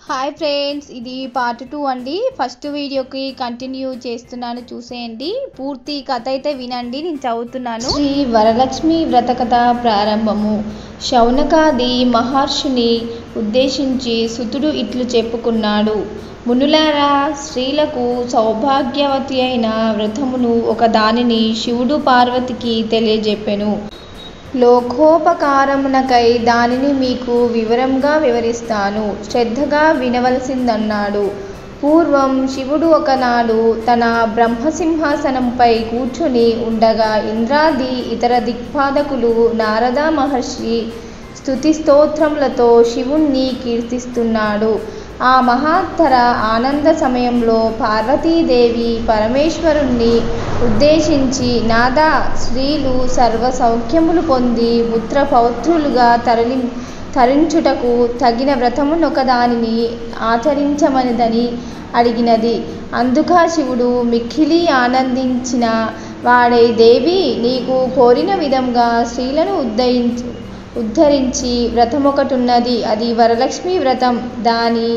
hi friends ఇది part two అండి first వీడియోకి కంటిన్యూ చేస్తున్నాను చూసేయండి పూర్తి కథ అయితే వినండి నేను చదువుతున్నాను శ్రీ వరలక్ష్మి వ్రత కథ ప్రారంభము శౌనకాది మహర్షిని ఉద్దేశించి సుతుడు ఇట్లు చెప్పుకున్నాడు మునులారా స్త్రీలకు సౌభాగ్యవతి అయిన వ్రతమును ఒక దానిని శివుడు పార్వతికి తెలియజెప్పెను లోకోపకారమునకై దానిని మీకు వివరంగా వివరిస్తాను శ్రద్ధగా వినవలసిందన్నాడు పూర్వం శివుడు ఒకనాడు తన బ్రహ్మసింహాసనంపై కూర్చుని ఉండగా ఇంద్రాది ఇతర దిక్పాదకులు నారద మహర్షి స్తుతి స్తోత్రములతో శివుణ్ణి కీర్తిస్తున్నాడు ఆ మహాత్తర ఆనంద సమయంలో పార్వతీదేవి పరమేశ్వరుణ్ణి ఉద్దేశించి నాదా స్త్రీలు సర్వ సౌఖ్యములు పొంది పుత్ర పౌత్రులుగా తరలి తరించుటకు తగిన వ్రతమునొకదానిని ఆచరించమనిదని అడిగినది అందుక శివుడు మిక్కిలి ఆనందించిన వాడై దేవి నీకు కోరిన విధంగా స్త్రీలను ఉద్ధరించు ఉద్ధరించి వ్రతమొకటున్నది అది వరలక్ష్మి వ్రతం దాని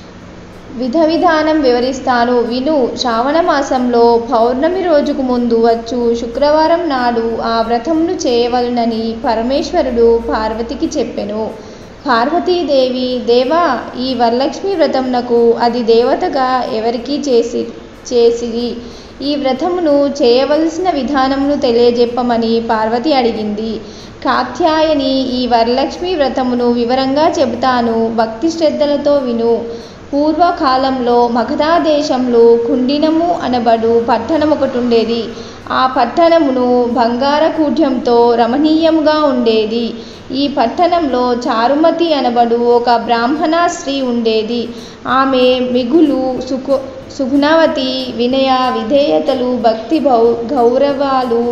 విధ విధానం వివరిస్తాను విను శ్రావణ మాసంలో పౌర్ణమి రోజుకు ముందు వచ్చు శుక్రవారం నాడు ఆ వ్రతంను చేయవలనని పరమేశ్వరుడు పార్వతికి చెప్పెను పార్వతీదేవి దేవా ఈ వరలక్ష్మి వ్రతంనకు అది దేవతగా ఎవరికి చేసి చేసిరి ఈ వ్రతమును చేయవలసిన విధానమును తెలియజెప్పమని పార్వతి అడిగింది కాత్యాయని ఈ వరలక్ష్మి వ్రతమును వివరంగా చెబుతాను భక్తి శ్రద్ధలతో విను పూర్వకాలంలో మగధా దేశంలో కుండినము అనబడు పట్టణం ఒకటి ఉండేది ఆ పట్టణమును బంగారకూడ్యంతో రమణీయముగా ఉండేది ఈ పట్టణంలో చారుమతి అనబడు ఒక బ్రాహ్మణ స్త్రీ ఉండేది ఆమె మిగులు సుఖ సుగుణవతి వినయ విధేయతలు భక్తి భౌ గౌరవాలు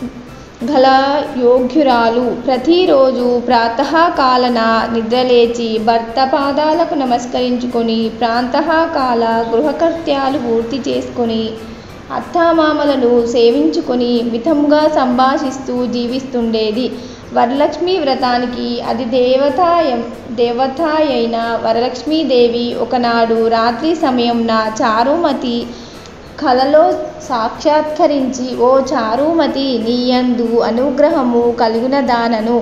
గల యోగ్యురాలు ప్రతిరోజు ప్రాతకాలన నిద్రలేచి భర్త పాదాలకు నమస్కరించుకొని ప్రాంతకాల గృహకృత్యాలు పూర్తి చేసుకొని అత్తామామలను సేవించుకొని మితంగా సంభాషిస్తూ జీవిస్తుండేది వరలక్ష్మి వ్రతానికి అది దేవతాయ దేవతాయైన వరలక్ష్మీదేవి ఒకనాడు రాత్రి సమయంన చారుమతి కలలో సాక్షాత్కరించి ఓ చారుమతి నీయందు అనుగ్రహము కలిగిన దానను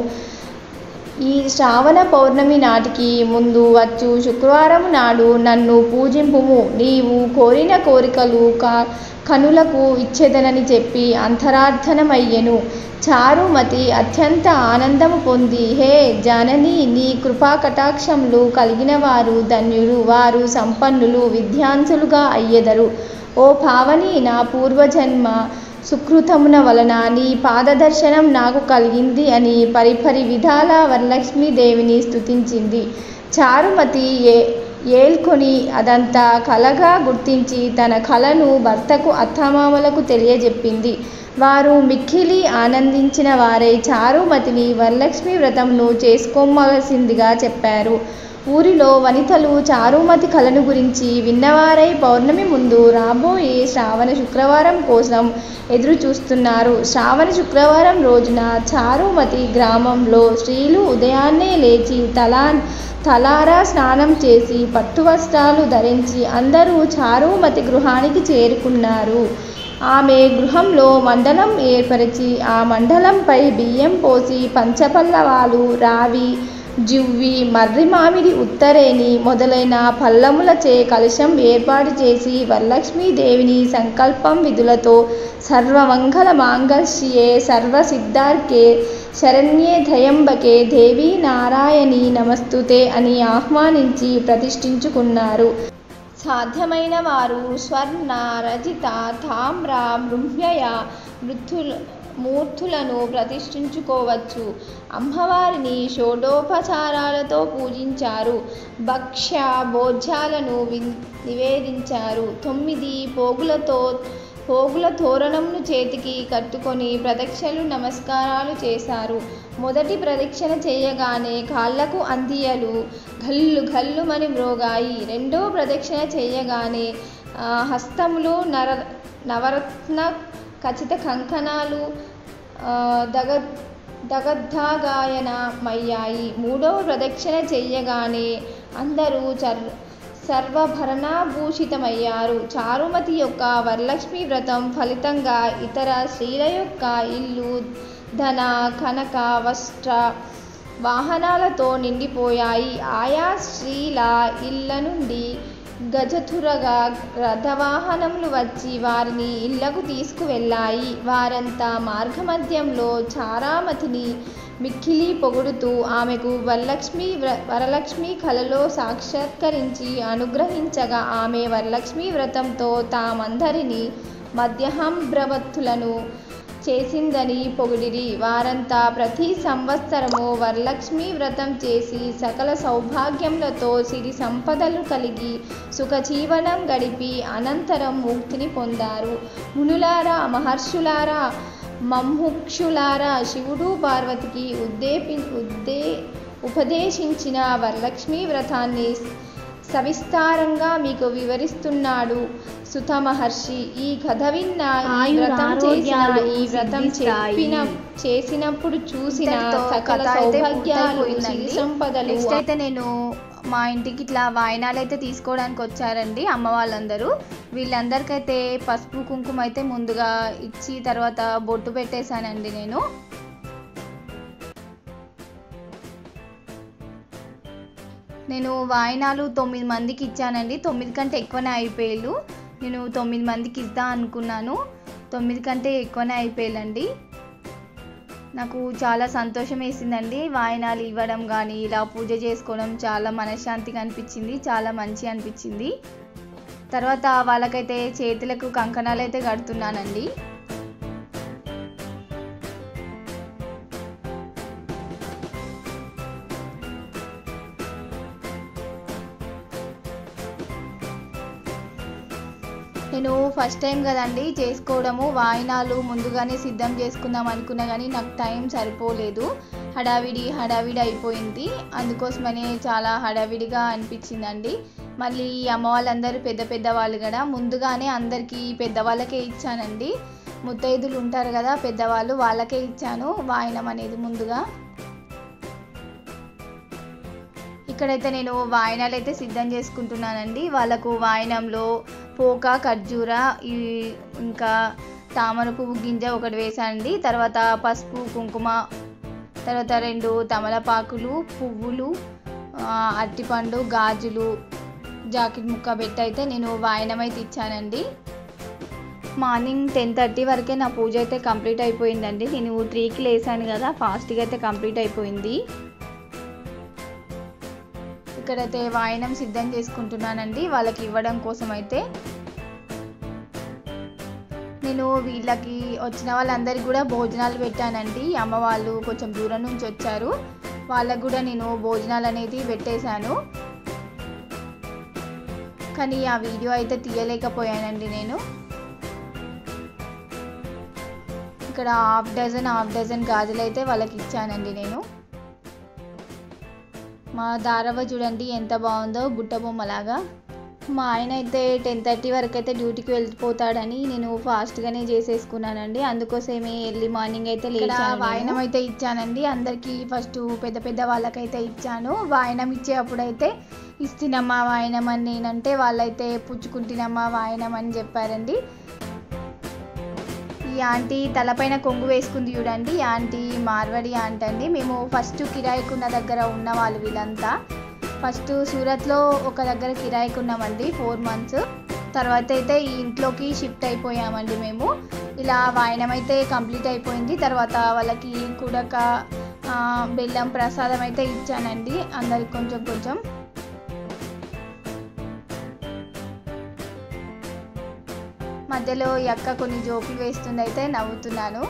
ఈ శ్రావణ పౌర్ణమి నాటికి ముందు వచ్చు శుక్రవారం నాడు నన్ను పూజింపుము నీవు కోరిన కోరికలు కా కనులకు ఇచ్చేదనని చెప్పి అంతరార్థనమయ్యెను చారుమతి అత్యంత ఆనందము పొంది హే జనని నీ కృపా కటాక్షములు కలిగిన వారు ధన్యులు వారు సంపన్నులు విద్యాంసులుగా అయ్యెదరు ఓ పావని నా పూర్వజన్మ సుకృతమున వలన నీ పాదదర్శనం నాకు కలిగింది అని పరిపరి విధాల వరలక్ష్మీదేవిని స్తుతించింది చారుమతి ఏ ఏల్కొని అదంతా కలగా గుర్తించి తన కలను భర్తకు అత్తమామలకు తెలియజెప్పింది వారు మిక్కిలి ఆనందించిన వారై చారుమతిని వరలక్ష్మి వ్రతంను చేసుకోవలసిందిగా చెప్పారు ఊరిలో వనితలు చారుమతి కళను గురించి విన్నవారై పౌర్ణమి ముందు రాబోయే శ్రావణ శుక్రవారం కోసం ఎదురు చూస్తున్నారు శ్రావణ శుక్రవారం రోజున చారుమతి గ్రామంలో స్త్రీలు ఉదయాన్నే లేచి తలా తలారా స్నానం చేసి పట్టు వస్త్రాలు ధరించి అందరూ చారుమతి గృహానికి చేరుకున్నారు ఆమె గృహంలో మండలం ఏర్పరిచి ఆ మండలంపై బియ్యం పోసి పంచపల్లవాలు రావి జివ్వి మర్రి మామిడి ఉత్తరేని మొదలైన పల్లములచే కలశం ఏర్పాటు చేసి వరలక్ష్మీదేవిని సంకల్పం విధులతో సర్వమంగళ మాంగళ్యే సర్వసిద్ధార్కే శరణ్యే ధయంబకే దేవి నారాయణి నమస్తుతే అని ఆహ్వానించి ప్రతిష్ఠించుకున్నారు సాధ్యమైన వారు స్వర్ణ రజిత తామ్ర మృహ్యయ మృత్యులు మూర్తులను ప్రతిష్ఠించుకోవచ్చు అమ్మవారిని షోడోపచారాలతో పూజించారు భక్ష్య భోజ్యాలను నివేదించారు తొమ్మిది పోగులతో పోగుల తోరణంను చేతికి కట్టుకొని ప్రదక్షిణలు నమస్కారాలు చేశారు మొదటి ప్రదక్షిణ చేయగానే కాళ్లకు అందియలు గల్లు గల్లుమని మ్రోగాయి రెండో ప్రదక్షిణ చేయగానే హస్తములు నర నవరత్న ఖచ్చిత కంకణాలు దగ దగద్దాగాయనమయ్యాయి మూడవ ప్రదక్షిణ చెయ్యగానే అందరూ చర్ సర్వభరణాభూషితమయ్యారు చారుమతి యొక్క వరలక్ష్మి వ్రతం ఫలితంగా ఇతర స్త్రీల యొక్క ఇల్లు ధన కనక వస్త్ర వాహనాలతో నిండిపోయాయి ఆయా స్త్రీల ఇళ్ళ నుండి గజతురగా రథవాహనములు వచ్చి వారిని ఇళ్లకు తీసుకువెళ్ళాయి వారంతా మార్గమధ్యంలో చారామతిని మిక్కిలి పొగుడుతూ ఆమెకు వరలక్ష్మి వ్ర వరలక్ష్మి కలలో సాక్షాత్కరించి అనుగ్రహించగా ఆమె వరలక్ష్మి వ్రతంతో తామందరినీ మధ్యహంభ్రవత్తులను చేసిందని పొగిడిరి వారంతా ప్రతి సంవత్సరము వరలక్ష్మి వ్రతం చేసి సకల సౌభాగ్యములతో సిరి సంపదలు కలిగి సుఖజీవనం గడిపి అనంతరం ముక్తిని పొందారు మునులారా మహర్షులారా మమ్ముక్షులారా శివుడు పార్వతికి ఉద్దేపి ఉద్దే ఉపదేశించిన వరలక్ష్మి వ్రతాన్ని సవిస్తారంగా మీకు వివరిస్తున్నాడు సుత మహర్షి ఈ కథ విన్న ఈ వ్రతం చేసిన ఈ వ్రతం చెప్పిన చేసినప్పుడు చూసిన సకల సౌభాగ్యాలు సిరి సంపదలు నెక్స్ట్ అయితే నేను మా ఇంటికి ఇట్లా వాయినాలు అయితే తీసుకోవడానికి వచ్చారండి అమ్మ వాళ్ళందరూ వీళ్ళందరికైతే పసుపు కుంకుమ అయితే ముందుగా ఇచ్చి తర్వాత బొట్టు పెట్టేశానండి నేను నేను వాయినాలు తొమ్మిది మందికి ఇచ్చానండి తొమ్మిది కంటే ఎక్కువనే అయిపోయారు నేను తొమ్మిది మందికి ఇద్దాం అనుకున్నాను తొమ్మిది కంటే ఎక్కువనే అయిపోయాలండి నాకు చాలా సంతోషం వేసిందండి వాయినాలు ఇవ్వడం కానీ ఇలా పూజ చేసుకోవడం చాలా మనశ్శాంతిగా అనిపించింది చాలా మంచి అనిపించింది తర్వాత వాళ్ళకైతే చేతులకు కంకణాలు అయితే కడుతున్నానండి నేను ఫస్ట్ టైం కదండి చేసుకోవడము వాయినాలు ముందుగానే సిద్ధం చేసుకుందాం అనుకున్నా కానీ నాకు టైం సరిపోలేదు హడావిడి హడావిడి అయిపోయింది అందుకోసమనే చాలా హడావిడిగా అనిపించిందండి మళ్ళీ ఈ అమ్మ వాళ్ళందరూ పెద్ద పెద్ద వాళ్ళు కదా ముందుగానే అందరికీ పెద్దవాళ్ళకే ఇచ్చానండి ముత్తైదులు ఉంటారు కదా పెద్దవాళ్ళు వాళ్ళకే ఇచ్చాను వాయినం అనేది ముందుగా ఇక్కడైతే నేను వాయినాలు అయితే సిద్ధం చేసుకుంటున్నానండి వాళ్ళకు వాయినంలో పోక ఖర్జూర ఈ ఇంకా తామర పువ్వు గింజ ఒకటి వేసానండి తర్వాత పసుపు కుంకుమ తర్వాత రెండు తమలపాకులు పువ్వులు ఆ, అరటిపండు గాజులు జాకెట్ ముక్క పెట్టి అయితే నేను వాయినం అయితే ఇచ్చానండి మార్నింగ్ టెన్ థర్టీ వరకే నా పూజ అయితే కంప్లీట్ అయిపోయిందండి నేను త్రీకి లేసాను కదా ఫాస్ట్గా అయితే కంప్లీట్ అయిపోయింది ఇక్కడైతే వాయనం సిద్ధం చేసుకుంటున్నానండి వాళ్ళకి ఇవ్వడం కోసం అయితే నేను వీళ్ళకి వచ్చిన వాళ్ళందరికీ కూడా భోజనాలు పెట్టానండి అమ్మ వాళ్ళు కొంచెం దూరం నుంచి వచ్చారు వాళ్ళకు కూడా నేను భోజనాలు అనేది పెట్టేశాను కానీ ఆ వీడియో అయితే తీయలేకపోయానండి నేను ఇక్కడ హాఫ్ డజన్ హాఫ్ డజన్ గాజులు అయితే వాళ్ళకి ఇచ్చానండి నేను మా దారవ చూడండి ఎంత బాగుందో బుట్ట బొమ్మలాగా మా ఆయన అయితే టెన్ థర్టీ వరకు అయితే డ్యూటీకి వెళ్ళిపోతాడని నేను ఫాస్ట్గానే చేసేసుకున్నానండి అందుకోసమే ఎర్లీ మార్నింగ్ అయితే లేచాను వాయనం అయితే ఇచ్చానండి అందరికీ ఫస్ట్ పెద్ద పెద్ద వాళ్ళకైతే ఇచ్చాను వాయనం ఇచ్చేటప్పుడైతే ఇస్తున్నమ్మా వాయనం అని నేనంటే వాళ్ళైతే పుచ్చుకుంటున్నమ్మా వాయనం అని చెప్పారండి ఈ ఆంటీ తలపైన కొంగు వేసుకుంది చూడండి ఈ ఆంటీ మార్వడి ఆంటీ అండి మేము ఫస్ట్ కిరాయికున్న దగ్గర ఉన్న వాళ్ళు వీళ్ళంతా ఫస్ట్ సూరత్లో ఒక దగ్గర కిరాయికి ఉన్నామండి ఫోర్ మంత్స్ తర్వాత అయితే ఈ ఇంట్లోకి షిఫ్ట్ అయిపోయామండి మేము ఇలా వాయనం అయితే కంప్లీట్ అయిపోయింది తర్వాత వాళ్ళకి కుడక ఆ, బెల్లం ప్రసాదం అయితే ఇచ్చానండి అందరికి కొంచెం కొంచెం మధ్యలో ఈ అక్క కొన్ని జోకులు వేస్తుంది అయితే నవ్వుతున్నాను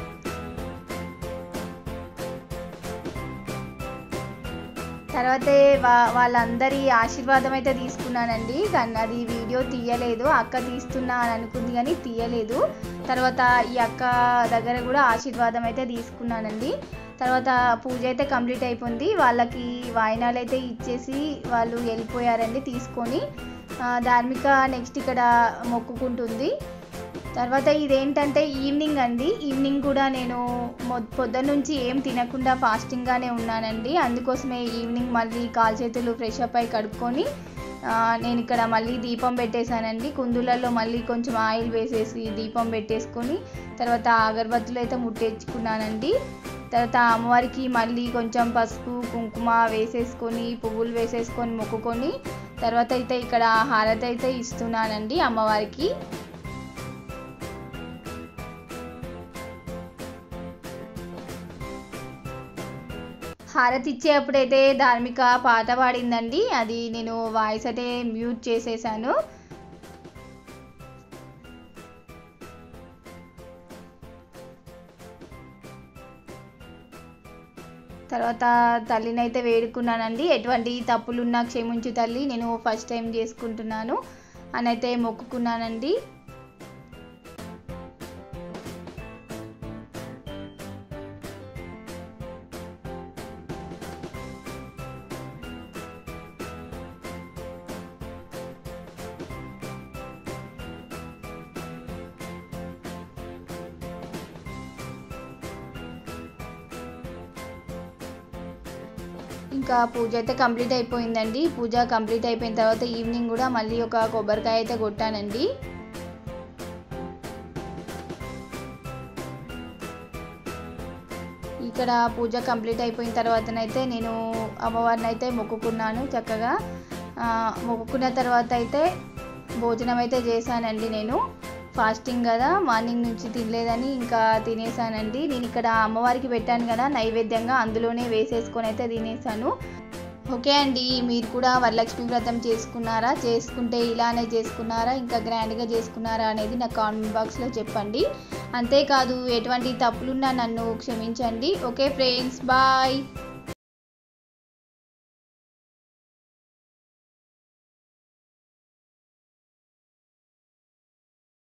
తర్వాతే వా వాళ్ళందరి ఆశీర్వాదం అయితే తీసుకున్నానండి కానీ అది వీడియో తీయలేదు అక్క తీస్తున్నా అని అనుకుంది కానీ తీయలేదు తర్వాత ఈ అక్క దగ్గర కూడా ఆశీర్వాదం అయితే తీసుకున్నానండి తర్వాత పూజ అయితే కంప్లీట్ అయిపోయింది వాళ్ళకి వాయినాలు అయితే ఇచ్చేసి వాళ్ళు వెళ్ళిపోయారండి తీసుకొని ఆ, ధార్మిక నెక్స్ట్ ఇక్కడ మొక్కుకుంటుంది తర్వాత ఇదేంటంటే ఈవినింగ్ అండి ఈవినింగ్ కూడా నేను మొ- పొద్దున్న నుంచి ఏం తినకుండా ఫాస్టింగ్గానే ఉన్నానండి అందుకోసమే ఈవినింగ్ మళ్ళీ కాలు చేతులు ఫ్రెష్ అప్ అయి కడుక్కొని ఆ, నేను ఇక్కడ మళ్ళీ దీపం పెట్టేశానండి కుందులలో మళ్ళీ కొంచెం ఆయిల్ వేసేసి దీపం పెట్టేసుకొని తర్వాత అగరబత్తులు అయితే ముట్టేసుకున్నానండి తర్వాత అమ్మవారికి మళ్ళీ కొంచెం పసుపు కుంకుమ వేసేసుకొని పువ్వులు వేసేసుకొని మొక్కుకొని తర్వాత అయితే ఇక్కడ హారతి అయితే ఇస్తున్నానండి అమ్మవారికి హారతి ఇచ్చేటప్పుడైతే ధార్మిక పాట పాడిందండి అది నేను వాయిస్ అయితే మ్యూట్ చేసేసాను తర్వాత తల్లిని అయితే వేడుకున్నానండి ఎటువంటి తప్పులున్నా క్షమించు తల్లి నేను ఫస్ట్ టైం చేసుకుంటున్నాను అని అయితే మొక్కుకున్నానండి ఇంకా పూజ అయితే కంప్లీట్ అయిపోయిందండి పూజ కంప్లీట్ అయిపోయిన తర్వాత ఈవినింగ్ కూడా మళ్ళీ ఒక కొబ్బరికాయ అయితే కొట్టానండి ఇక్కడ పూజ కంప్లీట్ అయిపోయిన తర్వాతనైతే నేను అమ్మవారిని అయితే మొక్కుకున్నాను చక్కగా ఆ, మొక్కుకున్న తర్వాత అయితే భోజనం అయితే చేశానండి నేను ఫాస్టింగ్ కదా మార్నింగ్ నుంచి తినలేదని ఇంకా తినేసానండి నేను ఇక్కడ అమ్మవారికి పెట్టాను కదా నైవేద్యంగా అందులోనే వేసేసుకొని అయితే తినేసాను ఓకే అండి మీరు కూడా వరలక్ష్మి వ్రతం చేసుకున్నారా చేసుకుంటే ఇలానే చేసుకున్నారా ఇంకా గ్రాండ్గా చేసుకున్నారా అనేది నా కామెంట్ బాక్స్లో చెప్పండి అంతేకాదు ఎటువంటి తప్పులున్నా నన్ను క్షమించండి ఓకే ఫ్రెండ్స్ బాయ్